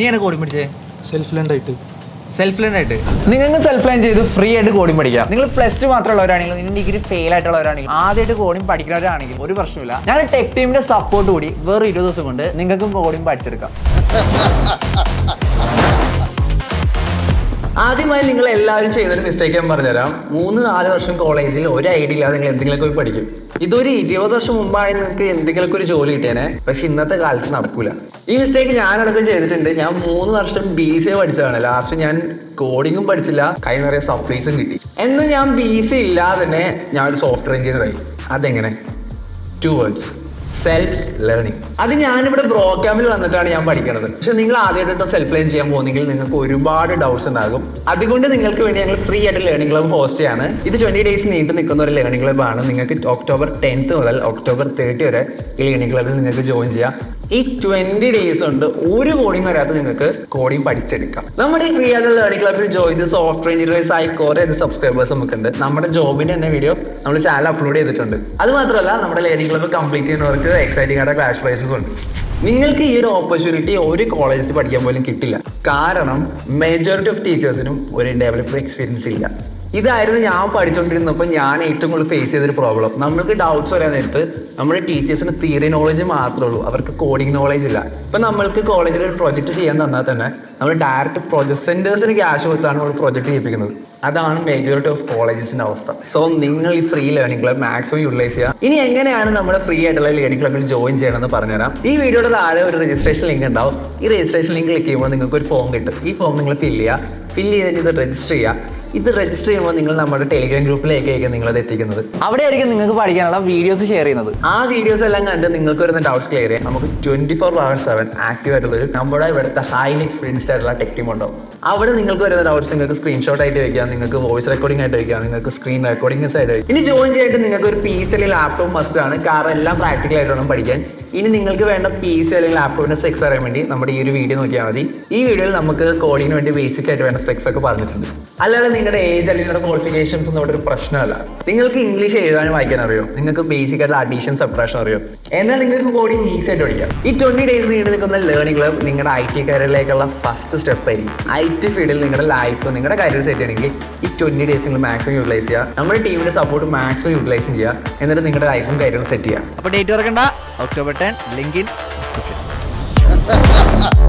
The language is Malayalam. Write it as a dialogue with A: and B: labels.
A: നീ എന്നെ കോഡിംഗ് പഠിച്ചേ
B: സെൽഫ് ലേൺഡ് ആയിട്ട്
A: സെൽഫ് ലേൺ ആയിട്ട് നിങ്ങൾക്ക് സെൽഫ് ലേൺ ചെയ്ത് ഫ്രീ ആയിട്ട് കോഡിംഗ് പഠിക്കാം നിങ്ങൾ പ്ലസ് ടു മാത്രമുള്ളവരാണെങ്കിൽ നിങ്ങൾ ഡിഗ്രി ഫെയിൽ ആയിട്ടുള്ളവരാണെങ്കിൽ ആദ്യമായിട്ട് കോഡിംഗ് പഠിക്കുന്നവരാണെങ്കിൽ ഒരു പ്രശ്നമില്ല ഞാൻ ടെക് ടീമിന്റെ സപ്പോർട്ട് കൂടി വെറും ഇരുപത് ദിവസം കൊണ്ട് നിങ്ങൾക്കും കോഡിംഗ് പഠിച്ചെടുക്കാം
C: ആദ്യമായി നിങ്ങൾ എല്ലാവരും ചെയ്തൊരു മിസ്റ്റേക്ക് ഞാൻ പറഞ്ഞുതരാം മൂന്ന് നാല് വർഷം കോളേജിൽ ഒരു ഐഡിയ ഇല്ലാതെ നിങ്ങൾ എന്തെങ്കിലുമൊക്കെ പോയി പഠിക്കും ഇതൊരു ഇരുപത് വർഷം മുമ്പാണ് നിങ്ങൾക്ക് എന്തെങ്കിലുമൊക്കെ ഒരു ജോലി കിട്ടിയേനെ പക്ഷെ ഇന്നത്തെ കാലത്ത് നടക്കൂല ഈ മിസ്റ്റേക്ക് ഞാനടക്കം ചെയ്തിട്ടുണ്ട് ഞാൻ മൂന്ന് വർഷം ബി സി എ പഠിച്ചതാണ് ലാസ്റ്റ് ഞാൻ കോഡിങ്ങും പഠിച്ചില്ല കൈ നിറയെ സപ്ലൈസും കിട്ടി എന്ന് ഞാൻ ബി സി ഇല്ലാതെ തന്നെ ഞാൻ ഒരു സോഫ്റ്റ്വെയർ എഞ്ചിനീയറായി അതെങ്ങനെ ടു വേർഡ്സ് സെൽഫ് ലേണിംഗ് അത് ഞാനിവിടെ ബ്രോ ക്യാമ്പിൽ വന്നിട്ടാണ് ഞാൻ പഠിക്കുന്നത് പക്ഷെ നിങ്ങൾ ആദ്യമായിട്ട് സെൽഫ് ലേൺ ചെയ്യാൻ പോകുന്നെങ്കിൽ നിങ്ങൾക്ക് ഒരുപാട് ഡൗട്ട്സ് ഉണ്ടാകും അതുകൊണ്ട് നിങ്ങൾക്ക് വേണ്ടി ഞങ്ങൾ ഫ്രീ ആയിട്ട് ലേണിംഗ് ക്ലബ് ഹോസ്റ്റ് ചെയ്യാണ് ഇത് ട്വന്റി ഡേയ്സ് നീണ്ടു നിൽക്കുന്ന ഒരു ലേണിംഗ് ക്ലബ് ആണ് നിങ്ങൾക്ക് ഒക്ടോബർ ടെൻത്ത് മുതൽ ഒക്ടോബർ തേർട്ടി വരെ ഈ ലേണിംഗ് ക്ലബിൽ നിങ്ങൾക്ക് ജോയിൻ ചെയ്യാം ഈ ട്വന്റി ഡേയ്സ് കൊണ്ട് ഒരു കോഡിംഗ് വരാത്ത നിങ്ങൾക്ക് കോഡിംഗ് പഠിച്ചെടുക്കാം നമ്മുടെ ഈ ഫ്രീ ആയിട്ടുള്ള ലേണിംഗ് ക്ലബിൽ ജോയിൻ ചെയ്ത് സോഫ്റ്റ്വെയർ എഞ്ചിനീയേഴ്സ് ആയി കുറെ സബ്സ്ക്രൈബേഴ്സ് നമുക്കുണ്ട് നമ്മുടെ ജോബിന്റെ തന്നെ വീഡിയോ നമ്മൾ ചാനൽ അപ്ലോഡ് ചെയ്തിട്ടുണ്ട് അത് മാത്രമല്ല നമ്മുടെ ലേണിംഗ് ക്ലബ് കംപ്ലീറ്റ് ചെയ്യുന്നവർക്ക് എക്സൈറ്റിംഗ് ആയിട്ട് ക്ലാഷ് പ്രൈസസ് ഉണ്ട് നിങ്ങൾക്ക് ഈ ഒരു ഓപ്പർച്യൂണിറ്റി ഒരു കോളേജിൽ പഠിക്കാൻ പോലും കിട്ടില്ല കാരണം മെജോറിറ്റി ഓഫ് ടീച്ചേഴ്സിനും ഒരു ഡെവലപ്പർ എക്സ്പീരിയൻസ് ഇല്ല ഇതായിരുന്നു ഞാൻ പഠിച്ചുകൊണ്ടിരുന്നപ്പോൾ ഞാൻ ഏറ്റവും കൂടുതൽ ഫേസ് ചെയ്തൊരു പ്രോബ്ലം നമ്മൾക്ക് ഡൗട്ട്സ് വരാൻ നേരത്ത് നമ്മുടെ ടീച്ചേഴ്സിന് തിയറി നോളജ് മാത്രമേ ഉള്ളൂ അവർക്ക് കോഡിംഗ് നോളജ് ഇല്ല ഇപ്പം നമ്മൾക്ക് കോളേജിൽ ഒരു പ്രൊജക്ട് ചെയ്യാൻ തന്നാൽ തന്നെ നമ്മൾ ഡയറക്റ്റ് പ്രൊജക്ട് സെൻറ്റേഴ്സിന് ക്യാഷ് കൊടുത്താണ് നമ്മൾ പ്രൊജക്ട് ചെയ്യിപ്പിക്കുന്നത് അതാണ് മെജോറിറ്റി ഓഫ് കോളേജസിന്റെ അവസ്ഥ സോ നിങ്ങൾ ഈ free learning club maximum utilise ചെയ്യുക ഇനി എങ്ങനെയാണ് നമ്മുടെ ഫ്രീ ആയിട്ടുള്ള ലേണിംഗ് ക്ലബിൽ ജോയിൻ ചെയ്യണമെന്ന് പറഞ്ഞുതരാം ഈ വീഡിയോയുടെ താഴെ ഒരു രജിസ്ട്രേഷൻ ലിങ്ക് ഉണ്ടാവും ഈ രജിസ്ട്രേഷൻ ലിങ്ക് ക്ലിക്ക് ചെയ്യുമ്പോൾ നിങ്ങൾക്ക് ഒരു ഫോം കിട്ടും ഈ ഫോം നിങ്ങൾ ഫില്ല് ചെയ്യുക ഫില്ല് ചെയ്തിട്ട് ഇത് രജിസ്റ്റർ ചെയ്യുക ഇത് രജിസ്റ്റർ ചെയ്യുമ്പോൾ നിങ്ങൾ നമ്മുടെ ടെലിഗ്രാം ഗ്രൂപ്പിലേക്കായിരിക്കും നിങ്ങളത് എത്തിക്കുന്നത്
A: അവിടെയായിരിക്കും നിങ്ങൾക്ക് പഠിക്കാനുള്ള വീഡിയോസ് ഷെയർ ചെയ്യുന്നത്
C: ആ വീഡിയോസ് എല്ലാം കണ്ട് നിങ്ങൾക്ക് വരുന്ന ഡൗട്ട്സ് ക്ലിയർ ചെയ്യാം നമുക്ക് twenty four hour seven active ആയിട്ടുള്ള ഒരു നമ്മുടെ ഇവിടുത്തെ ഹൈലി എക്സ്പീരിയൻസ്ഡ് ആയിട്ടുള്ള ടെക് ടീം ഉണ്ടാവും അവിടെ നിങ്ങൾക്ക് വരുന്ന ഡൗട്ട്സ് നിങ്ങൾക്ക് സ്ക്രീൻഷോട്ട് ആയിട്ട് വെക്കാം നിങ്ങൾക്ക് വോയിസ് റെക്കോർഡിംഗ് ആയിട്ട് വെക്കാം നിങ്ങൾക്ക് സ്ക്രീൻ റെക്കോർഡിംഗ് ആയിട്ട് വെക്കാം ഇനി ജോയിൻ ചെയ്തിട്ട് നിങ്ങൾക്ക് ഒരു പി സി അല്ലെങ്കിൽ ലാപ്ടോപ്പ് മസ്റ്റ് ആണ് കാരണം എല്ലാം പ്രാക്ടിക്കൽ ആയിട്ട് വേണം പഠിക്കാൻ ഇനി നിങ്ങൾക്ക് വേണ്ട പി സി അല്ലെങ്കിൽ ലാപ്ടോപ്പിന്റെ സ്പെക്സ് അറിയാൻ വേണ്ടി നമ്മുടെ ഈ ഒരു വീഡിയോ നോക്കിയാൽ മതി ഈ വീഡിയോയിൽ നമുക്ക് കോഡിങ്ങിന് വേണ്ടി ബേസിക് ആയിട്ട് വേണ്ട സ്പെക്സ് ഒക്കെ പറഞ്ഞിട്ടുണ്ട് അല്ലാതെ നിങ്ങളുടെ ഏജ് അല്ലെങ്കിൽ നിങ്ങളുടെ ക്വാളിഫിക്കേഷൻസ് ഒന്നും ഇവിടെ ഒരു പ്രശ്നമല്ല നിങ്ങൾക്ക് ഇംഗ്ലീഷ് എഴുതാനും വായിക്കാൻ അറിയോ നിങ്ങൾക്ക് ബേസിക് ആയിട്ടുള്ള അഡീഷൻ സബ്ട്രാക്ഷൻ അറിയോ എന്നാൽ നിങ്ങൾക്ക് കോഡിങ് ഈസി ആയിട്ട് പഠിക്കാം ഈ ട്വന്റി ഡേയ്സ് നീണ്ടു നിൽക്കുന്ന ലേണിംഗ് ക്ലബ് നിങ്ങളുടെ ഐ ടി കരിയറിലേക്കുള്ള ഫസ്റ്റ് സ്റ്റെപ്പ് ആയിരിക്കും ഐ ടി ഫീൽഡിൽ നിങ്ങളുടെ ലൈഫ് നിങ്ങളുടെ കരിയർ സെറ്റ് ചെയ്യണമെങ്കിൽ ഈ ട്വന്റി ഡേയ്സ് നിങ്ങൾ മാക്സിമം യൂട്ടിലൈസ് ചെയ്യുക നമ്മുടെ ടീമിന്റെ സപ്പോർട്ട് മാക്സിമം യൂട്ടിലൈസ് ചെയ്യുക എന്നിട്ട് നിങ്ങളുടെ ലൈഫും കരിയറും സെറ്റ് ചെയ്യുക
A: അപ്പോൾ ഡേറ്റ് ഓർക്കണ്ട October ten link in description